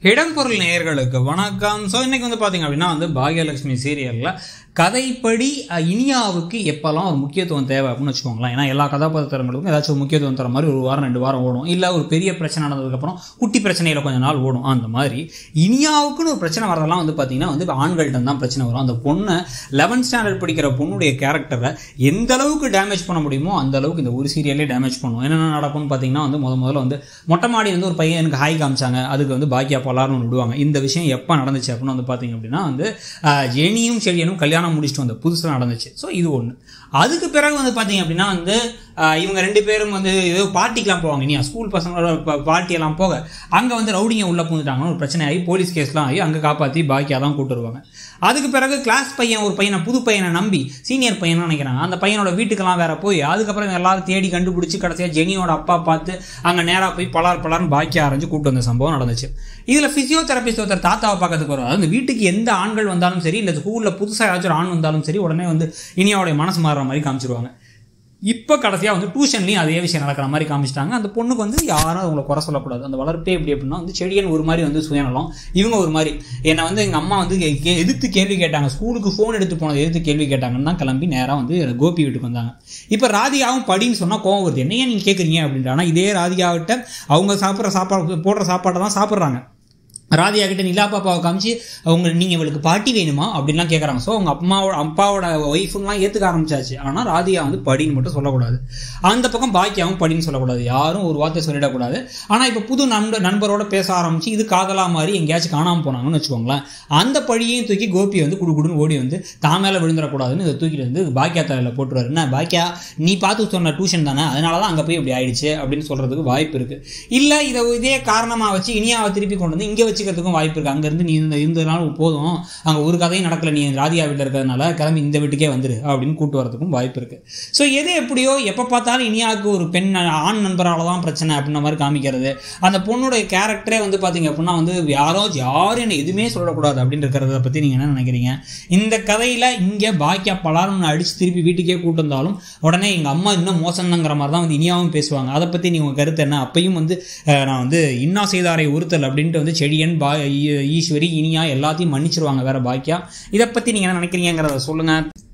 இடம்பொருள் நேயர்களுக்கு வணக்கம் ஸோ இன்னைக்கு வந்து பார்த்தீங்க அப்படின்னா வந்து பாகியலட்சுமி சீரியலில் கதைப்படி அஹ், இனியாவுக்கு எப்போல்லாம் ஒரு முக்கியத்துவம் தேவை அப்படின்னு வச்சுக்கோங்களேன் ஏன்னா எல்லா கதாபாத்திரங்களுக்கும் ஏதாச்சும் ஒரு முக்கியத்துவம் தர மாதிரி ஒரு வாரம் ரெண்டு வாரம் ஓடும் இல்லை ஒரு பெரிய பிரச்சனை நடந்ததுக்கப்புறம் குட்டி பிரச்சனையில் கொஞ்ச நாள் ஓடும் அந்த மாதிரி இனியாவுக்குன்னு ஒரு பிரச்சனை வரதெல்லாம் வந்து பார்த்தீங்கன்னா வந்து ஆண்கள்கிட்ட தான் பிரச்சனை வரும் அந்த பொண்ணை லெவன்த் ஸ்டாண்டர்ட் படிக்கிற பொண்ணுடைய கேரக்டரை எந்த அளவுக்கு டேமேஜ் பண்ண முடியுமோ அந்த அளவுக்கு இந்த ஒரு சீரியலே டேமேஜ் பண்ணும் என்னென்ன நடக்கும்னு பார்த்தீங்கன்னா வந்து முத முதல்ல வந்து மொட்டை மாடி வந்து ஒரு பையன் எனக்கு ஹாய் காமிச்சாங்க அதுக்கு வந்து பாக்கியா பலார்னு ஒன்று விடுவாங்க இந்த விஷயம் எப்போ நடந்துச்சு அப்படின்னு வந்து பார்த்தீங்க அப்படின்னா வந்து ஆஹ், ஜெனியும் செழியனும் கல்யாணம் முடிச்சுட்டு வந்த புதுசாக நடந்துச்சு ஸோ இது ஒன்று அதுக்கு பிறகு வந்து பார்த்தீங்க அப்படின்னா வந்து ஆஹ், இவங்க ரெண்டு பேரும் வந்து ஏதோ பார்ட்டிக்கெலாம் போவாங்க இனியா ஸ்கூல் பசங்களோட ப- பார்ட்டியெல்லாம் போக அங்கே வந்து ரவுடிங்க உள்ளே பூந்துட்டாங்கன்னு ஒரு பிரச்சனை ஆகி போலீஸ் கேஸ்லாம் ஆகி அங்கே காப்பாற்றி பாக்கியாக தான் கூட்டு வருவாங்க அதுக்கு பிறகு கிளாஸ் பையன் ஒரு பையனை புது பையனை நம்பி சீனியர் பையன் நினைக்கிறாங்க அந்த பையனோட வீட்டுக்கெல்லாம் வேற போய் அதுக்கப்புறம் இவங்க எல்லாரும் தேடி கண்டுபிடிச்சி கடைசியாக ஜெனியோட அப்பா பார்த்து அங்கே நேராக போய் பலார் பலார்னு பாக்கி அரைஞ்சு கூட்டு வந்த சம்பவம் நடந்துச்சு இதில் ஃபிசியோதெரபிஸ்ட் ஒருத்தர் தாத்தாவை பார்க்கறதுக்கு வரும் அந்த வீட்டுக்கு எந்த ஆண்கள் வந்தாலும் சரி இல்லை ஸ்கூலில் புதுசாக ஏதாச்சும் ஒரு ஆண் வந்தாலும் சரி உடனே வந்து இனியாவுடைய மனசு மாறுற மாதிரி காமிச்சிருவாங்க இப்போ கடைசியாக வந்து டியூஷன்லேயும் அதே விஷயம் நடக்கிற மாதிரி காமிச்சிட்டாங்க அந்த பொண்ணுக்கு வந்து யாரும் அவங்கள குறை சொல்லக்கூடாது அந்த வளர்ப்பே எப்படி அப்படின்னா வந்து செடியன் ஒரு மாதிரி வந்து சுயநலம் இவங்க ஒரு மாதிரி என்னை வந்து எங்கள் அம்மா வந்து கே- கே- எதிர்த்து கேள்வி கேட்டாங்க ஸ்கூலுக்கு ஃபோன் எடுத்து போனது எதிர்த்து கேள்வி கேட்டாங்கன்னு தான் கிளம்பி நேராக வந்து கோபி வீட்டுக்கு வந்தாங்க இப்போ ராதிகாவும் படின்னு சொன்னால் கோவம் வருது என்னையா நீங்கள் கேட்குறீங்க அப்படின்ட்டு ஆனால் இதே ராதிகாவிட்ட அவங்க சாப்பிட்ற சாப்பாடு போடுற சாப்பாடை தான் சாப்பிட்றாங்க ராதியா கிட்ட நிலா பாப்பாவை காமிச்சு அவங்க நீங்கள் இவளுக்கு பாட்டி வேணுமா அப்படின்லாம் கேட்குறாங்க ஸோ அவங்க அம்மாவோட அப்பாவோட ஒய்ஃபுங்கெலாம் ஏற்றுக்க ஆரம்பிச்சாச்சு ஆனால் ராதியா வந்து படின்னு மட்டும் சொல்லக்கூடாது அந்த பக்கம் பாக்கியாவும் படின்னு சொல்லக்கூடாது யாரும் ஒரு வார்த்தை சொல்லிடக்கூடாது ஆனால் இப்போ புது நண்பர் நண்பரோட பேச ஆரம்பிச்சு இது காதலா மாதிரி எங்கேயாச்சும் காணாமல் போனாங்கன்னு வச்சுக்கோங்களேன் அந்த பழியையும் தூக்கி கோபி வந்து குடு குடுன்னு ஓடி வந்து தான் மேலே விழுந்துடக்கூடாதுன்னு இதை தூக்கிட்டு வந்து பாக்கியா தலையில் போட்டுருவாரு என்ன பாக்கியா நீ பார்த்து சொன்ன டியூஷன் தானே அதனால தான் அங்கே போய் இப்படி ஆயிடுச்சு அப்படின்னு சொல்கிறதுக்கு வாய்ப்பு இருக்குது இல்லை இதை இதே காரணமாக வச்சு இனியாவை திருப்பி கொண்டு வந்து இங்கே வச்சுக்கிறதுக்கும் வாய்ப்பு இருக்குது அங்கேருந்து நீ இந்த இருந்ததுனால போதும் அங்கே ஒரு கதையும் நடக்கல நீ ராதியா வீட்டில் இருக்கிறதுனால கிளம்பி இந்த வீட்டுக்கே வந்துரு அப்படின்னு கூட்டு வரதுக்கும் வாய்ப்பு இருக்குது ஸோ எது எப்படியோ எப்போ பார்த்தாலும் இனியாவுக்கு ஒரு பெண் ஆண் நண்பரால தான் பிரச்சனை அப்படின்ற மாதிரி காமிக்கிறது அந்த பொண்ணுடைய கேரக்டரே வந்து பார்த்தீங்க அப்படின்னா வந்து யாரோ யாரும் என்ன எதுவுமே சொல்லக்கூடாது அப்படின்னு இருக்கிறத பற்றி நீங்கள் என்ன நினைக்கிறீங்க இந்த கதையில் இங்கே பாக்கியா பலாரும் அடித்து திருப்பி வீட்டுக்கே கூட்டு வந்தாலும் உடனே எங்கள் அம்மா இன்னும் மோசம்ங்கிற மாதிரி தான் வந்து இனியாவும் பேசுவாங்க அதை பற்றி நீங்கள் உங்கள் கருத்து என்ன அப்பயும் வந்து அஹ், நான் வந்து இன்னா செய்தாரை உறுத்தல் அப்படின்ட்டு வந்து செடியன் பா ஈ- ஈஸ்வரி இனியா எல்லாத்தையும் மன்னிச்சிருவாங்க வேற பாக்கியா இதை பற்றி நீங்கள் என்ன நினைக்கிறீங்கிறத சொல்லுங்கள்